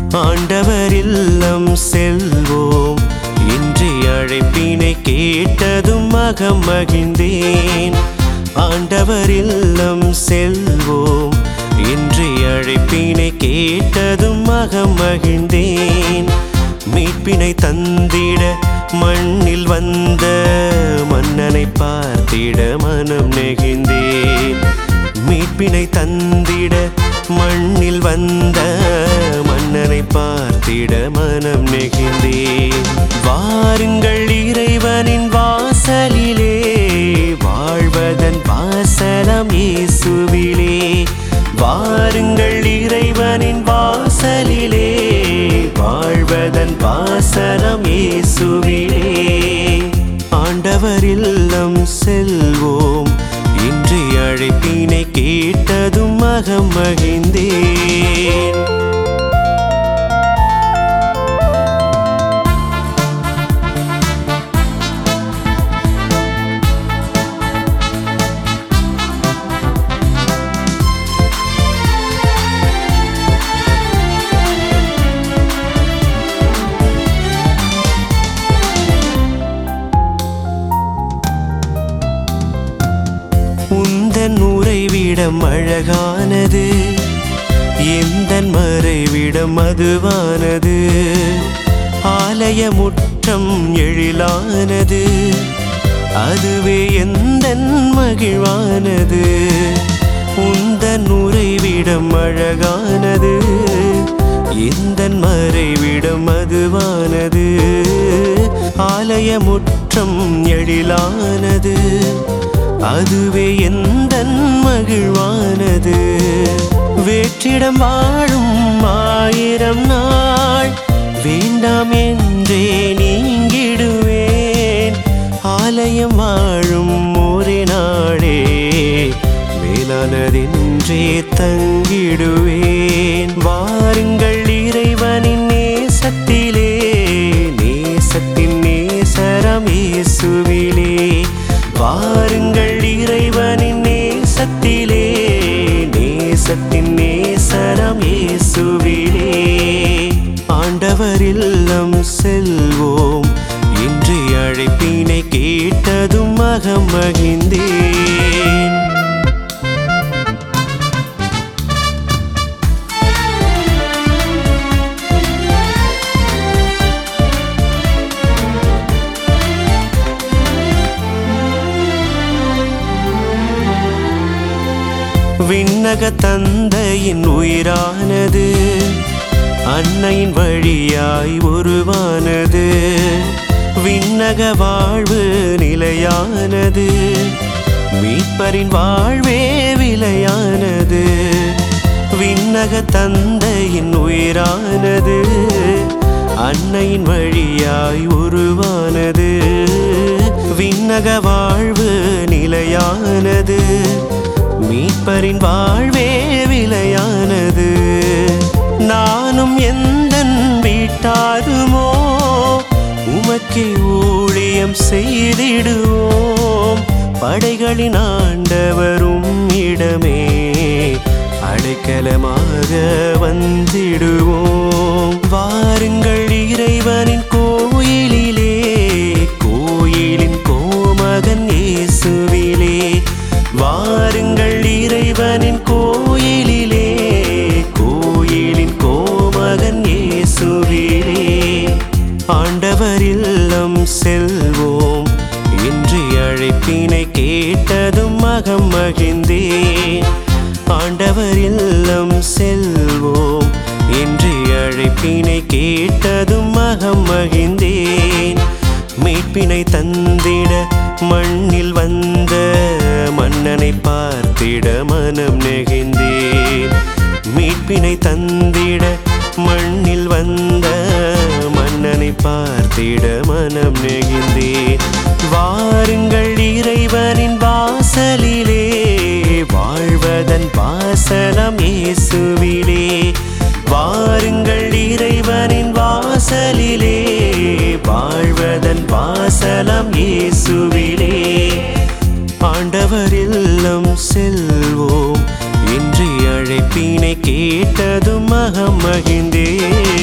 ஆண்டவர் இல்லம் செல்வோம் இன்றைய அழைப்பினை கேட்டதும் மகம் மகிழ்ந்தேன் ஆண்டவர் இல்லம் செல்வோம் இன்றைய அழைப்பினை கேட்டதும் மகம் மகிழ்ந்தேன் மீட்பினை தந்திட மண்ணில் வந்த மன்னனை பார்த்திட மனம் நெகிழ்ந்தேன் மீட்பினை தந்திட மண்ணில் வந்த மன்னனை பார்த்திட மனம் நெகிழ்ந்தேன் வாருங்கள் இறைவனின் வாசலிலே வாழ்வதன் வாசலம் இயேசுவிலே வாருங்கள் இறைவனின் வாசலிலே வாழ்வதன் வாசலம் இயேசுவிலே ஆண்டவர் இல்லம் செல்வோம் இன்றைய அழைப்பினை கேட்டதும் மகம் மகிழ்ந்தேன் உந்தன் உறைவிடம் அழகானது எந்தன் மறைவிடம் மதுவானது ஆலய முற்றம் எழிலானது அதுவே எந்தன் மகிழ்வானது உந்தன் உறைவிடம் அழகானது எந்தன் மறைவிடம் மதுவானது ஆலய முற்றம் எழிலானது அதுவே எந்தன் மகிழ்வானது வேற்றிடம் வாழும் ஆயிரம் நாள் வேண்டாம் என்றே நீங்கிடுவேன் ஆலயம் வாழும் ஒரே நாளே மேலானதென்றே தங்கிடுவேன் வாருங்கள் இறைவனின் நேசத்திலே நேசத்தின் நேசரம் இயேசுவிலே வாருங்கள் இறைவனின் நேசத்திலே நேசத்தின் நேசரம் இயேசுவிலே ஆண்டவர் இல்லம் செல்வோம் இன்றைய அழைப்பினை கேட்டதும் மகம் மகிழ்ந்தேன் விண்ணக தந்தையின் உயிரானது அன்னையின் வழியாய் உருவானது விண்ணக வாழ்வு நிலையானது மீட்பரின் வாழ்வே விலையானது விண்ணக தந்தையின் உயிரானது அன்னையின் வழியாய் உருவானது விண்ணக வாழ்வு நிலையானது மீட்பரின் வாழ்வே விலையானது நானும் எந்தன் வீட்டாருமோ உமக்கே ஊழியம் செய்திடுவோம் படைகளின் ஆண்டவரும் இடமே அடைக்கலமாக வந்திடுவோம் வாருங்கள் இறைவனின் கோயிலிலே கோயிலின் கோமகன் இயேசுவிலே வாருங்கள் இறைவனின் கோயிலிலே கோயிலின் கோமகன் இயேசுவிலே ஆண்டவர் இல்லம் செல்வோம் இன்றைய அழைப்பினை கேட்டதும் மகம் மகிழ்ந்தேன் ஆண்டவர் இல்லம் செல்வோம் இன்றைய அழைப்பினை கேட்டதும் மகம் மகிழ்ந்தேன் மீட்பினை தந்திட மண்ணில் வந்த மன்னனை பார்த்திட மனம் நெகிழ்ந்தேன் மீட்பினை தந்திட மண்ணில் வந்த மன்னனை பார்த்திட மனம் நெகிழ்ந்தேன் வாருங்கள் இறைவனின் வாசலிலே வாழ்வதன் வாசலம் இயேசுவிலே வாருங்கள் இறைவனின் வாசலிலே வாழ்வதன் வாசலம் இயேசுவிலே ஆண்டவர் இல்லம் செல்வோம் இன்றைய அழைப்பினை கேட்டதும் மகம் மகிழ்ந்தே